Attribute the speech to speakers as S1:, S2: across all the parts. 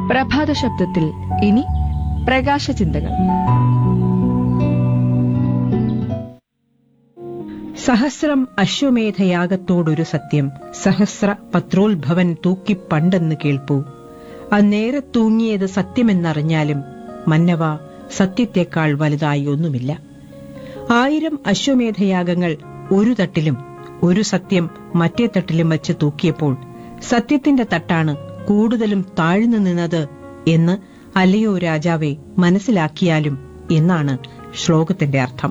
S1: പ്രഭാത ശബ്ദത്തിൽ ഇനി പ്രകാശ ചിന്തകൾ
S2: സഹസ്രം അശ്വമേധയാഗത്തോടൊരു സത്യം സഹസ്ര പത്രോത്ഭവൻ തൂക്കിപ്പണ്ടെന്ന് കേൾപ്പൂ അന്നേരെ തൂങ്ങിയത് സത്യമെന്നറിഞ്ഞാലും മന്നവ സത്യത്തെക്കാൾ വലുതായി ഒന്നുമില്ല ആയിരം അശ്വമേധയാഗങ്ങൾ ഒരു തട്ടിലും ഒരു സത്യം മറ്റേ തട്ടിലും വച്ച് തൂക്കിയപ്പോൾ സത്യത്തിന്റെ തട്ടാണ് കൂടുതലും താഴ്ന്നു നിന്നത് എന്ന് അല്ലയോ രാജാവെ മനസ്സിലാക്കിയാലും എന്നാണ് ശ്ലോകത്തിന്റെ അർത്ഥം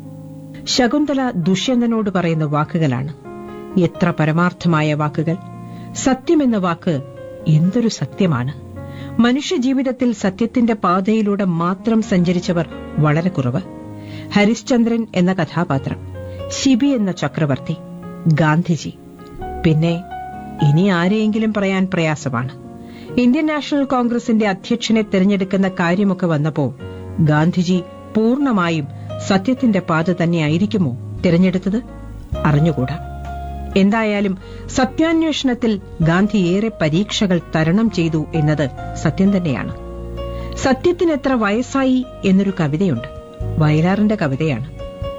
S2: ശകുന്തല ദുഷ്യന്തനോട് പറയുന്ന വാക്കുകളാണ് എത്ര പരമാർത്ഥമായ വാക്കുകൾ സത്യമെന്ന വാക്ക് എന്തൊരു സത്യമാണ് മനുഷ്യജീവിതത്തിൽ സത്യത്തിന്റെ പാതയിലൂടെ മാത്രം സഞ്ചരിച്ചവർ വളരെ കുറവ് ഹരിശ്ചന്ദ്രൻ എന്ന കഥാപാത്രം ശിബി എന്ന ചക്രവർത്തി ഗാന്ധിജി പിന്നെ ഇനി ആരെയെങ്കിലും പറയാൻ പ്രയാസമാണ് ഇന്ത്യൻ നാഷണൽ കോൺഗ്രസിന്റെ അധ്യക്ഷനെ തിരഞ്ഞെടുക്കുന്ന കാര്യമൊക്കെ വന്നപ്പോ ഗാന്ധിജി പൂർണ്ണമായും സത്യത്തിന്റെ പാത തന്നെയായിരിക്കുമോ തിരഞ്ഞെടുത്തത് അറിഞ്ഞുകൂടാ എന്തായാലും സത്യാന്വേഷണത്തിൽ ഗാന്ധി ഏറെ പരീക്ഷകൾ തരണം ചെയ്തു എന്നത് സത്യം തന്നെയാണ് സത്യത്തിന് എത്ര വയസ്സായി എന്നൊരു കവിതയുണ്ട് വയലാറിന്റെ കവിതയാണ്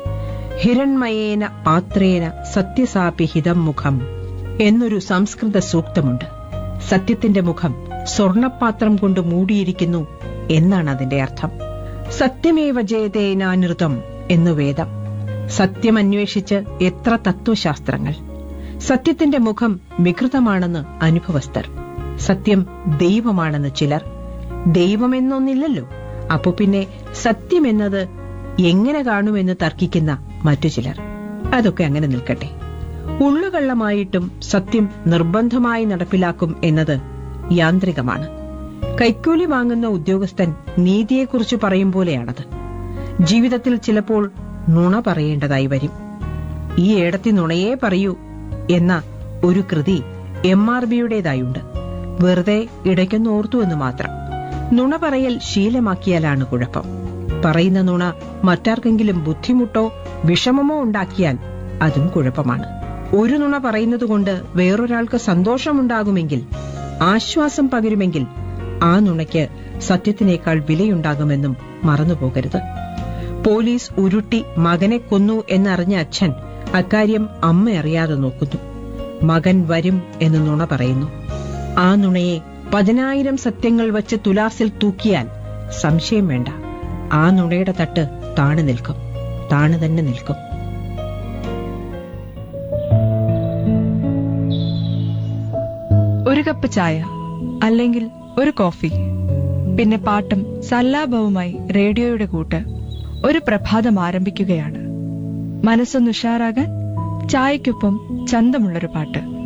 S2: ഹിരൺമയേന പാത്രേന സത്യസാപി ഹിതം മുഖം എന്നൊരു സംസ്കൃത സൂക്തമുണ്ട് സത്യത്തിന്റെ മുഖം സ്വർണപാത്രം കൊണ്ട് മൂടിയിരിക്കുന്നു എന്നാണ് അതിന്റെ അർത്ഥം സത്യമേവ ജയതേനാനൃതം എന്നു വേദം സത്യമന്വേഷിച്ച് എത്ര തത്വശാസ്ത്രങ്ങൾ സത്യത്തിന്റെ മുഖം വികൃതമാണെന്ന് അനുഭവസ്ഥർ സത്യം ദൈവമാണെന്ന് ചിലർ ദൈവമെന്നൊന്നില്ലല്ലോ അപ്പൊ പിന്നെ സത്യമെന്നത് എങ്ങനെ കാണുമെന്ന് തർക്കിക്കുന്ന മറ്റു ചിലർ അതൊക്കെ അങ്ങനെ നിൽക്കട്ടെ ഉള്ളുകള്ളമായിട്ടും സത്യം നിർബന്ധമായി നടപ്പിലാക്കും എന്നത് യാന്ത്രികമാണ് കൈക്കൂലി വാങ്ങുന്ന ഉദ്യോഗസ്ഥൻ നീതിയെക്കുറിച്ച് പറയും പോലെയാണത് ജീവിതത്തിൽ ചിലപ്പോൾ നുണ പറയേണ്ടതായി വരും ഈ ഏടത്തി നുണയേ പറയൂ എന്ന ഒരു കൃതി എം ആർ ബിയുടേതായുണ്ട് വെറുതെ ഇടയ്ക്കൊന്ന് ഓർത്തു എന്ന് മാത്രം നുണ പറയൽ ശീലമാക്കിയാലാണ് കുഴപ്പം പറയുന്ന നുണ മറ്റാർക്കെങ്കിലും ബുദ്ധിമുട്ടോ വിഷമമോ ഉണ്ടാക്കിയാൽ അതും കുഴപ്പമാണ് ഒരു നുണ പറയുന്നതുകൊണ്ട് വേറൊരാൾക്ക് സന്തോഷമുണ്ടാകുമെങ്കിൽ ആശ്വാസം പകരുമെങ്കിൽ ആ നുണയ്ക്ക് സത്യത്തിനേക്കാൾ വിലയുണ്ടാകുമെന്നും മറന്നുപോകരുത് പോലീസ് ഉരുട്ടി മകനെ കൊന്നു എന്നറിഞ്ഞ അച്ഛൻ അക്കാര്യം അമ്മ അറിയാതെ നോക്കുന്നു മകൻ വരും എന്ന് നുണ പറയുന്നു ആ നുണയെ പതിനായിരം സത്യങ്ങൾ വച്ച് തുലാസിൽ തൂക്കിയാൽ സംശയം വേണ്ട ആ നുണയുടെ തട്ട് താണു നിൽക്കും താണു തന്നെ നിൽക്കും
S1: ഒരു കപ്പ് ചായ അല്ലെങ്കിൽ ഒരു കോഫി പിന്നെ പാട്ടും സല്ലാപവുമായി റേഡിയോയുടെ കൂട്ട് ഒരു പ്രഭാതം ആരംഭിക്കുകയാണ് മനസ്സൊന്ന് ഉഷാറാകാൻ ചായക്കൊപ്പം ചന്തമുള്ളൊരു പാട്ട്